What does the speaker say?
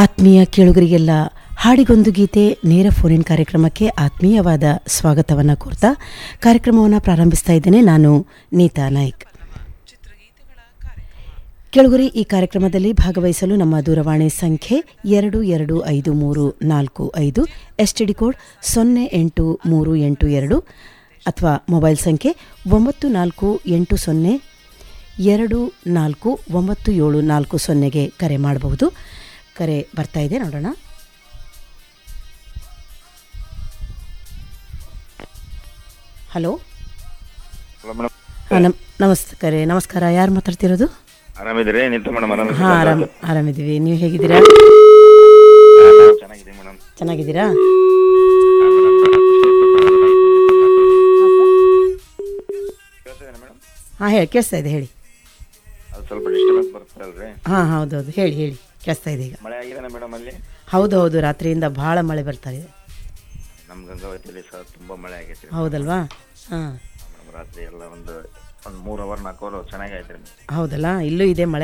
ಆತ್ಮೀಯ ಕೇಳುಗರಿಗೆಲ್ಲ ಹಾಡಿಗೊಂದು ಗೀತೆ ನೇರ ಫೋನಿನ್ ಕಾರ್ಯಕ್ರಮಕ್ಕೆ ಆತ್ಮೀಯವಾದ ಸ್ವಾಗತವನ್ನು ಕೋರ್ತಾ ಕಾರ್ಯಕ್ರಮವನ್ನು ಪ್ರಾರಂಭಿಸ್ತಾ ಇದ್ದೇನೆ ನಾನು ನೀತಾ ನಾಯ್ಕ್ ಕೆಳಗುರಿ ಈ ಕಾರ್ಯಕ್ರಮದಲ್ಲಿ ಭಾಗವಹಿಸಲು ನಮ್ಮ ದೂರವಾಣಿ ಸಂಖ್ಯೆ ಎರಡು ಎರಡು ಐದು ಮೂರು ನಾಲ್ಕು ಐದು ಎಸ್ ಟಿ ಡಿ ಕೋಡ್ ಸೊನ್ನೆ ಎಂಟು ಮೂರು ಎಂಟು ಎರಡು ಅಥವಾ ಮೊಬೈಲ್ ಸಂಖ್ಯೆ ಒಂಬತ್ತು ನಾಲ್ಕು ಎಂಟು ಸೊನ್ನೆ ಎರಡು ನಾಲ್ಕು ಒಂಬತ್ತು ಏಳು ನಾಲ್ಕು ಸೊನ್ನೆಗೆ ಕರೆ ಮಾಡಬಹುದು ಕರೆ ಬರ್ತಾ ಇದೆ ನೋಡೋಣ ಹಲೋ ಹಲೋ ಮೇಡಮ್ ಹಾಂ ನಮ್ ನಮಸ್ಕಾರ ನಮಸ್ಕಾರ ಯಾರು ಮಾತಾಡ್ತಿರೋದು ಆರಾಮಿದ್ದೀರಿ ನಿಂತು ಮೇಡಮ್ ಆರಾಮ ಹಾಂ ಆರಾಮ್ ಆರಾಮಿದ್ದೀವಿ ನೀವು ಹೇಗಿದ್ದೀರಾ ಚೆನ್ನಾಗಿದೆ ಮೇಡಮ್ ಚೆನ್ನಾಗಿದ್ದೀರಾ ಕೇಳ್ತಿದ್ದೇನೆ ಮೇಡಮ್ ಹಾಂ ಹೇಳಿ ಕೇಳಿಸ್ತಾ ಇದೆ ಹೇಳಿ ಅದು ಸ್ವಲ್ಪ ಡಿಸ್ಟರ್ಬೆನ್ಸ್ ಬರ್ತದೆ ಅಲ್ರಿ ಹಾಂ ಹೌದೌದು ಹೇಳಿ ಹೇಳಿ ಕೇಳಿಸ್ತಾ ಇದೆ ಈಗ ಮಳೆ ಆಗಿದೆ ಮೇಡಮ್ ಅಲ್ಲಿ ಹೌದು ಹೌದು ರಾತ್ರಿಯಿಂದ ಭಾಳ ಮಳೆ ಬರ್ತಾ ಇದೆ ನಮ್ಮ ಗಂಗಾವತಿಯಲ್ಲಿ ಸಹ ತುಂಬಾ ಮಳೆ ಆಗೈತೆ ರೀ ಹೌದಲ್ವಾ ಹಾಂ ಮೇಡಮ್ ರಾತ್ರಿ ಎಲ್ಲ ಒಂದು ಒಂದು ಮೂರು ಅವರ್ ನಾಲ್ಕು ಅವರ್ ಚೆನ್ನಾಗಿ ಆಯ್ತು ರೀ ಹೌದಲ್ಲ ಇಲ್ಲೂ ಇದೆ ಮಳೆ